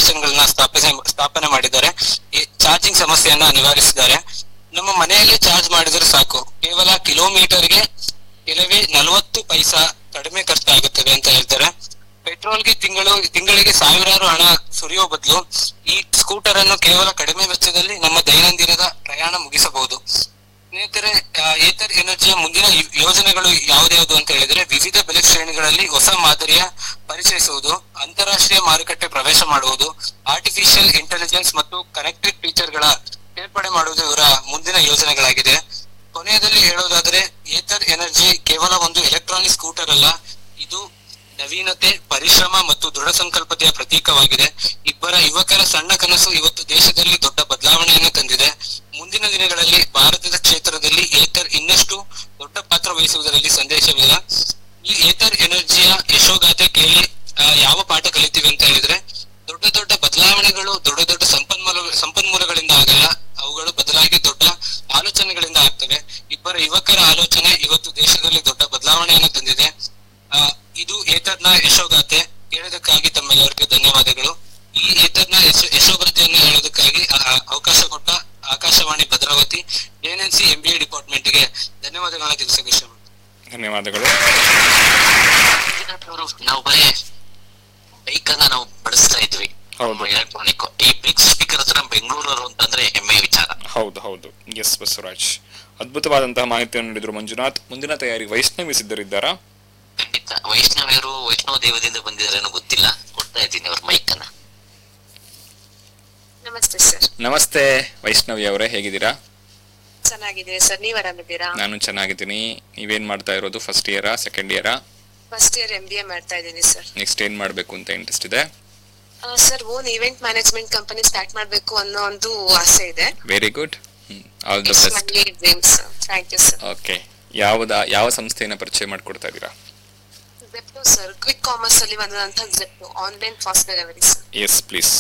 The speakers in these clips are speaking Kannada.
ಸ್ಟೇಷನ್ ಗಳನ್ನ ಸ್ಥಾಪನೆ ಸ್ಥಾಪನೆ ಮಾಡಿದ್ದಾರೆ ಈ ಚಾರ್ಜಿಂಗ್ ಸಮಸ್ಯೆಯನ್ನ ನಿವಾರಿಸಿದ್ದಾರೆ ನಮ್ಮ ಮನೆಯಲ್ಲಿ ಚಾರ್ಜ್ ಮಾಡಿದ್ರೆ ಸಾಕು ಕೇವಲ ಕಿಲೋಮೀಟರ್ಗೆ ಕೆಲವೇ ನಲವತ್ತು ಪೈಸಾ ಕಡಿಮೆ ಖರ್ಚಾಗುತ್ತದೆ ಅಂತ ಹೇಳ್ತಾರೆ ಪೆಟ್ರೋಲ್ಗೆ ತಿಂಗಳು ತಿಂಗಳಿಗೆ ಸಾವಿರಾರು ಹಣ ಸುರಿಯೋ ಬದಲು ಈ ಸ್ಕೂಟರ್ ಅನ್ನು ಕೇವಲ ಕಡಿಮೆ ವೆಚ್ಚದಲ್ಲಿ ನಮ್ಮ ದೈನಂದಿನದ ಪ್ರಯಾಣ ಮುಗಿಸಬಹುದು ಸ್ನೇಹಿತರೆ ಆ, ಏತರ್ ಎನರ್ಜಿಯ ಮುಂದಿನ ಯೋ- ಯೋಜನೆಗಳು ಯಾವ್ದ್ಯಾವ್ದು ಅಂತ ಹೇಳಿದ್ರೆ ವಿವಿಧ ಬೆಲೆ ಶ್ರೇಣಿಗಳಲ್ಲಿ ಹೊಸ ಮಾದರಿಯ ಪರಿಚಯಿಸುವುದು ಅಂತಾರಾಷ್ಟ್ರೀಯ ಮಾರುಕಟ್ಟೆ ಪ್ರವೇಶ ಮಾಡುವುದು ಆರ್ಟಿಫಿಷಿಯಲ್ ಇಂಟೆಲಿಜೆನ್ಸ್ ಮತ್ತು ಕನೆಕ್ಟೆಡ್ ಫೀಚರ್ ಗಳ ಸೇರ್ಪಡೆ ಮಾಡುವುದು ಇವರ ಮುಂದಿನ ಯೋಜನೆಗಳಾಗಿದೆ ಕೊನೆಯದಲ್ಲಿ ಹೇಳೋದಾದ್ರೆ ಏತರ್ ಎನರ್ಜಿ ಕೇವಲ ಒಂದು ಎಲೆಕ್ಟ್ರಾನಿಕ್ ಸ್ಕೂಟರ್ ಅಲ್ಲ ಇದು ನವೀನತೆ ಪರಿಶ್ರಮ ಮತ್ತು ದೃಢ ಸಂಕಲ್ಪತೆಯ ಪ್ರತೀಕವಾಗಿದೆ ಇಬ್ಬರ ಯುವಕರ ಸಣ್ಣ ಕನಸು ಇವತ್ತು ದೇಶದಲ್ಲಿ ದೊಡ್ಡ ಬದಲಾವಣೆಯನ್ನು ತಂದಿದೆ ಮುಂದಿನ ದಿನಗಳಲ್ಲಿ ಭಾರತದ ಕ್ಷೇತ್ರದಲ್ಲಿ ಏತರ್ ಇನ್ನಷ್ಟು ದೊಡ್ಡ ಪಾತ್ರ ವಹಿಸುವುದರಲ್ಲಿ ಸಂದೇಶವಿಲ್ಲ ಈ ಏತರ್ ಎನರ್ಜಿಯ ಯಶೋಗಾಥೆ ಕೇಳಿ ಆ, ಯಾವ ಪಾಠ ಕಲಿತೀವಿ ಅಂತ ಹೇಳಿದ್ರೆ ದೊಡ್ಡ ದೊಡ್ಡ ಬದಲಾವಣೆಗಳು ದೊಡ್ಡ ದೊಡ್ಡ ಸಂಪನ್ಮೂಲ ಸಂಪನ್ಮೂಲಗಳಿಂದ ಆಗಲ್ಲ ಅವುಗಳು ಬದಲಾಗಿ ದೊಡ್ಡ ಆಲೋಚನೆಗಳಿಂದ ಆಗ್ತವೆ ಇಬ್ಬರ ಯುವಕರ ಆಲೋಚನೆ ಇವತ್ತು ದೇಶದಲ್ಲಿ ದೊಡ್ಡ ಬದಲಾವಣೆಯನ್ನು ತಂದಿದೆ ಆ, ಇದು ಏತರ್ನ ಯಶೋಗಾಥೆ ಹೇಳೋದಕ್ಕಾಗಿ ತಮ್ಮೆಲ್ಲರಿಗೂ ಧನ್ಯವಾದಗಳು ಈ ಏತರ್ನ ಯಶೋ ಯಶೋಗಾಥೆಯನ್ನು ಹೇಳೋದಕ್ಕಾಗಿ ಆ, ಆ, ಅವಕಾಶ ಕೊಟ್ಟ Akashvani Bhadravati NNC MBA department ಗೆ ಧನ್ಯವಾದಗಳನ್ನ ತಿಳಿಸಕ್ಕೆ ಇಷ್ಟಪಡ್ತೀನಿ ಧನ್ಯವಾದಗಳು ಅವರು ನಾವು ಬರೀ ಬೈಕ್ ಅನ್ನ ನಾವು ಬಳಸ್ತಾ ಇದ್ವಿ ಹೌದು. ಎಲೆಕ್ಟ್ರಾನಿಕ್ ಈ ಬಿಗ್ ಸ್ಪೀಕರ್ ಹತ್ರ ಬೆಂಗಳೂರವರು ಅಂತಂದ್ರೆ ಹೆಮ್ಮೆ ವಿಚಾರ ಹೌದು ಹೌದು ಎಸ್ ಬಸವರಾಜ್ ಅದ್ಭುತವಾದಂತಹ ಮಾಹಿತಿಯನ್ನು ನೀಡಿದ್ರು ಮಂಜುನಾಥ್ ಮುಂದಿನ ತಯಾರಿ ವೈಷ್ಣವಿ ಸಿದ್ಧರಿದ್ದಾರಾ ಖಂಡಿತ ವೈಷ್ಣವಿಯರು ವೈಷ್ಣವ ದೇವದಿಂದ ಬಂದಿದ್ದಾರೇನೋ ಗೊತ್ತಿಲ್ಲ ಕೊಡ್ತಾ ಇದ್ದೀನಿ ಅವ್ರ ಮೈಕ್ ಅನ್ನ ನಮಸ್ತೆ ಸರ್ ನಮಸ್ತೆ ವೈಷ್ಣವಿ ಅವರೇ ಹೇಗಿದ್ದೀರಾ ಚೆನ್ನಾಗಿದೆ ಸರ್ ನೀವ್ ಆರಾಮಿದ್ದೀರಾ ನಾನು ಚೆನ್ನಾಗಿದ್ದೀನಿ ನೀವೇನ್ ಮಾಡ್ತಾ ಇರೋದು ಫಸ್ಟ್ ಇಯರಾ ಸೆಕೆಂಡ್ ಇಯರಾ first year M B A ಮಾಡ್ತಾ ಇದ್ದೀನಿ ಸರ್ ನೆಕ್ಸ್ಟ್ ಏನ್ ಮಾಡ್ಬೇಕು ಅಂತ ಇಂಟ್ರೆಸ್ಟ್ ಇದೆ sir own event management company start ಮಾಡ್ಬೇಕು ಅನ್ನೋ ಒಂದು ಆಸೆ ಇದೆ very good all the best dreams thank you sir okay ಯಾವ್ದ ಯಾವ ಸಂಸ್ಥೆಯನ್ನ ಪರಿಚಯ ಮಾಡ್ಕೊಡ್ತಾ ಇದ್ದೀರಾ ಜೆಪ್ಟೋ ಸರ್ ಕ್ವಿಕ್ ಕಾಮರ್ಸ್ ಅಲ್ಲಿ ಬಂದಂತಹ Zepto online fast delivery sir yes please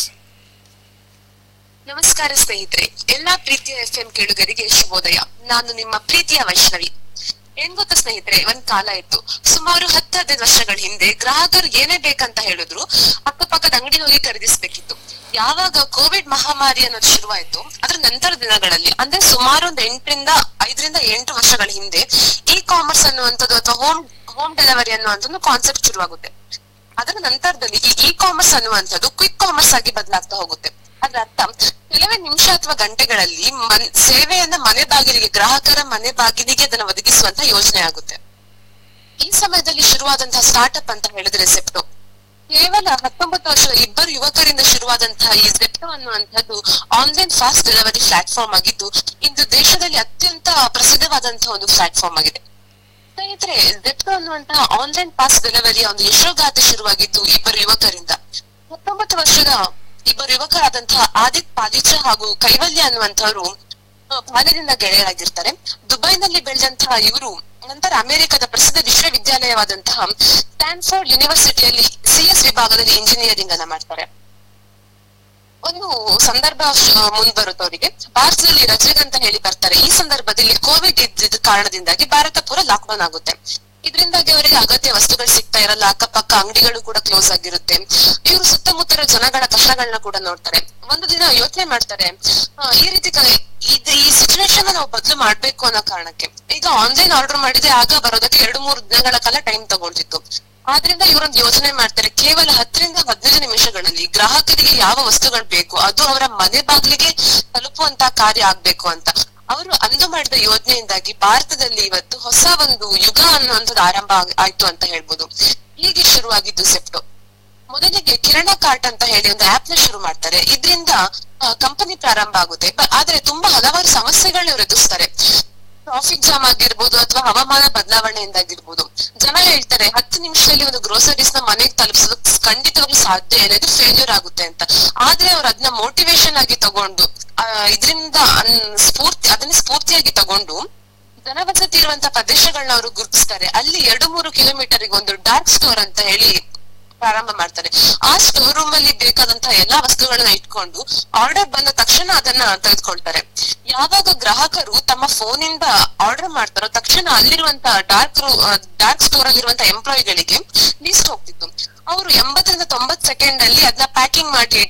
ನಮಸ್ಕಾರ ಸ್ನೇಹಿತರೆ ಎಲ್ಲಾ ಪ್ರೀತಿಯ ಎಫ್ ಎಂ ಕೇಳುಗರಿಗೆ ಶುಭೋದಯ ನಾನು ನಿಮ್ಮ ಪ್ರೀತಿಯ ವೈಷ್ಣವಿ ಏನ್ ಗೊತ್ತಾ ಸ್ನೇಹಿತರೆ ಒಂದ್ ಕಾಲ ಇತ್ತು ಸುಮಾರು ಹತ್ತು ಹದಿನೈದು ವರ್ಷಗಳ ಹಿಂದೆ ಗ್ರಾಹಕರು ಏನೇ ಬೇಕಂತ ಹೇಳಿದ್ರು ಅಕ್ಕಪಕ್ಕದ ಅಂಗಡಿ ಹೋಗಿ ಖರೀದಿಸ್ಬೇಕಿತ್ತು ಯಾವಾಗ ಕೋವಿಡ್ ಮಹಾಮಾರಿ ಅನ್ನೋದು ಶುರುವಾಯ್ತು ಅದ್ರ ನಂತರ ದಿನಗಳಲ್ಲಿ ಅಂದ್ರೆ ಸುಮಾರು ಒಂದ್ ಎಂಟರಿಂದ ಐದರಿಂದ ಎಂಟು ವರ್ಷಗಳ ಹಿಂದೆ ಇ ಕಾಮರ್ಸ್ ಅನ್ನುವಂಥದ್ದು ಅಥವಾ ಹೋಮ್ ಹೋಮ್ ಡೆಲಿವರಿ ಅನ್ನುವಂಥದ್ದು ಕಾನ್ಸೆಪ್ಟ್ ಶುರುವಾಗುತ್ತೆ ಅದರ ನಂತರದಲ್ಲಿ ಈ ಇ ಕಾಮರ್ಸ್ ಅನ್ನುವಂಥದ್ದು ಕ್ವಿಕ್ ಕಾಮರ್ಸ್ ಆಗಿ ಬದಲಾಗ್ತಾ ಹೋಗುತ್ತೆ ಅದ್ರ ಅರ್ಥ ಕೆಲವೇ ನಿಮಿಷ ಅಥವಾ ಗಂಟೆಗಳಲ್ಲಿ ಮನ್ ಸೇವೆಯನ್ನ ಮನೆ ಬಾಗಿಲಿಗೆ ಗ್ರಾಹಕರ ಮನೆ ಬಾಗಿಲಿಗೆ ಅದನ್ನ ಒದಗಿಸುವಂತ ಯೋಜನೆ ಆಗುತ್ತೆ ಈ ಸಮಯದಲ್ಲಿ ಶುರುವಾದಂತಹ ಸ್ಟಾರ್ಟ್ಅಪ್ ಅಂತ ಹೇಳಿದ್ರೆ ಸೆಪ್ಟೋ ಕೇವಲ ಹತ್ತೊಂಬತ್ತು ವರ್ಷದ ಇಬ್ಬರು ಯುವಕರಿಂದ ಶುರುವಾದಂತಹ ಈ ಜೆಪ್ಟೋ ಅನ್ನುವಂಥದ್ದು ಆನ್ಲೈನ್ ಫಾಸ್ಟ್ ಡೆಲಿವರಿ ಪ್ಲಾಟ್ಫಾರ್ಮ್ ಆಗಿದ್ದು ಇಂದು ದೇಶದಲ್ಲಿ ಅತ್ಯಂತ ಪ್ರಸಿದ್ಧವಾದಂತಹ ಒಂದು ಪ್ಲಾಟ್ಫಾರ್ಮ್ ಆಗಿದೆ ಸ್ನೇಹಿತರೆ ಜೆಪ್ಟೋ ಅನ್ನುವಂತಹ ಆನ್ಲೈನ್ ಪಾಸ್ ಡೆಲಿವರಿಯ ಒಂದು ಯಶೋಗಾಥೆ ಶುರುವಾಗಿದ್ದು ಇಬ್ಬರು ಯುವಕರಿಂದ ಹತ್ತೊಂಬತ್ತು ವರ್ಷದ ಇಬ್ಬರು ಯುವಕರಾದಂತಹ ಆದಿತ್ ಪಾಲಿಚ ಹಾಗೂ ಕೈವಲ್ಯ ಅನ್ನುವಂಥವ್ರು ಆ, ಬಾಲ್ಯದಿಂದ ಗೆಳೆಯರಾಗಿರ್ತಾರೆ ದುಬೈನಲ್ಲಿ ಬೆಳೆದಂತಹ ಇವರು ನಂತರ ಅಮೆರಿಕದ ಪ್ರಸಿದ್ಧ ವಿಶ್ವವಿದ್ಯಾಲಯವಾದಂತಹ ಸ್ಟ್ಯಾನ್ಫೋರ್ಡ್ ಯೂನಿವರ್ಸಿಟಿಯಲ್ಲಿ ಸಿಎಸ್ ವಿಭಾಗದಲ್ಲಿ ಇಂಜಿನಿಯರಿಂಗ್ ಅನ್ನ ಮಾಡ್ತಾರೆ ಒಂದು ಸಂದರ್ಭ ಶ್- ಮುಂದ್ ಬರುತ್ತೆ ಅವರಿಗೆ ಭಾರತದಲ್ಲಿ ರಜೆಗೆ ಅಂತ ಹೇಳಿ ಬರ್ತಾರೆ ಈ ಸಂದರ್ಭದಲ್ಲಿ ಕೋವಿಡ್ ಇದ್ದಿದ್ದ ಕಾರಣದಿಂದಾಗಿ ಭಾರತ ಪೂರ ಲಾಕ್ಡೌನ್ ಆಗುತ್ತೆ ಇದರಿಂದಾಗಿ ಅವರಿಗೆ ಅಗತ್ಯ ವಸ್ತುಗಳು ಸಿಗ್ತಾ ಇರಲ್ಲ ಅಕ್ಕಪಕ್ಕ ಅಂಗಡಿಗಳು ಕೂಡ ಕ್ಲೋಸ್ ಆಗಿರುತ್ತೆ ಇವರು ಸುತ್ತಮುತ್ತಲ ಜನಗಳ ಕಷ್ಟಗಳನ್ನ ಕೂಡ ನೋಡ್ತಾರೆ ಒಂದು ದಿನ ಯೋಚನೆ ಮಾಡ್ತಾರೆ ಆ, ಈ ರೀತಿ ಕ- ಇದ್- ಈ ಸಿಚುವೇಶನ್ ನಾವು ಬದಲು ಮಾಡ್ಬೇಕು ಅನ್ನೋ ಕಾರಣಕ್ಕೆ ಈಗ ಆನ್ಲೈನ್ ಆರ್ಡರ್ ಮಾಡಿದ್ರೆ ಆಗ ಬರೋದಕ್ಕೆ ಎರಡು ಮೂರು ದಿನಗಳ ಕಾಲ ಟೈಮ್ ತಗೊಳ್ತಿತ್ತು ಆದ್ರಿಂದ ಇವರೊಂದು ಯೋಚನೆ ಮಾಡ್ತಾರೆ ಕೇವಲ ಹತ್ತರಿಂದ ಹದಿನೈದು ನಿಮಿಷಗಳಲ್ಲಿ ಗ್ರಾಹಕರಿಗೆ ಯಾವ ವಸ್ತುಗಳು ಬೇಕು ಅದು ಅವರ ಮನೆ ಬಾಗಿಲಿಗೆ ತಲುಪುವಂತ ಕಾರ್ಯ ಆಗ್ಬೇಕು ಅಂತ ಅವರು ಅಂದು ಮಾಡಿದ ಯೋಜನೆಯಿಂದಾಗಿ ಭಾರತದಲ್ಲಿ ಇವತ್ತು ಹೊಸ ಒಂದು ಯುಗ ಅನ್ನುವಂಥದ್ದು ಆರಂಭ ಆಗ್- ಆಯ್ತು ಅಂತ ಹೇಳ್ಬೋದು ಹೀಗೆ ಶುರುವಾಗಿದ್ದು ಸೆಪ್ಟೋ ಮೊದಲಿಗೆ ಕಿರಣ ಕಾರ್ಟ್ ಅಂತ ಹೇಳಿ ಒಂದು ಆಪ್ ನ ಶುರು ಮಾಡ್ತಾರೆ ಇದರಿಂದ ಕಂಪನಿ ಪ್ರಾರಂಭ ಆಗುತ್ತೆ ಬ- ಆದ್ರೆ ತುಂಬಾ ಹಲವಾರು ಸಮಸ್ಯೆಗಳನ್ನ ಇವ್ರು ಎದುರಿಸ್ತಾರೆ ಟ್ರಾಫಿಕ್ ಜಾಮ್ ಆಗಿರ್ಬೋದು ಅಥವಾ ಹವಾಮಾನ ಬದಲಾವಣೆಯಿಂದಾಗಿರ್ಬೋದು ಜನ ಹೇಳ್ತಾರೆ ಹತ್ತು ನಿಮಿಷದಲ್ಲಿ ಒಂದು ಗ್ರೋಸರೀಸ್ ನ ಮನೆಗೆ ತಲುಪಿಸೋದು ಖಂಡಿತವಾಗ್ಲೂ ಸಾಧ್ಯ ಇಲ್ಲ ಇದು ಫೇಲ್ಯೂರ್ ಆಗುತ್ತೆ ಅಂತ ಆದ್ರೆ ಅವ್ರು ಅದನ್ನ ಮೋಟಿವೇಶನ್ ಆಗಿ ತಗೊಂಡು ಆ, ಇದರಿಂದ ಅನ್- ಸ್ಫೂರ್ತಿ ಅದನ್ನ ಸ್ಫೂರ್ತಿಯಾಗಿ ತಗೊಂಡು ಜನವಸತಿ ಇರುವಂತ ಪ್ರದೇಶಗಳನ್ನ ಅವರು ಗುರುತಿಸ್ತಾರೆ ಅಲ್ಲಿ ಎರಡು ಮೂರು ಕಿಲೋಮೀಟರ್ ಒಂದು ಡಾರ್ಕ್ ಸ್ಟೋರ್ ಅಂತ ಹೇಳಿ ಪ್ರಾರಂಭ ಮಾಡ್ತಾರೆ ಆ ಸ್ಟೋರ್ ರೂಮ್ ಅಲ್ಲಿ ಬೇಕಾದಂತಹ ಎಲ್ಲಾ ವಸ್ತುಗಳನ್ನ ಇಟ್ಕೊಂಡು ಆರ್ಡರ್ ಬಂದ ತಕ್ಷಣ ಅದನ್ನ ತೆಗೆದುಕೊಳ್ತಾರೆ ಯಾವಾಗ ಗ್ರಾಹಕರು ತಮ್ಮ ಫೋನ್ ಇಂದ ಆರ್ಡರ್ ಮಾಡ್ತಾರೋ ತಕ್ಷಣ ಅಲ್ಲಿರುವಂತ ಡಾರ್ಕ್ ಡಾರ್ಕ್ ಸ್ಟೋರ್ ಅಲ್ಲಿರುವಂತ ಎಂಪ್ಲಾಯಿಗಳಿಗೆ ಲಿಸ್ಟ್ ಹೋಗ್ತಿತ್ತು ಅವರು ಎಂಬತ್ತರಿಂದ ತೊಂಬತ್ ಸೆಕೆಂಡ್ ಅಲ್ಲಿ ಅದನ್ನ ಪ್ಯಾಕಿಂಗ್ ಮಾಡಿ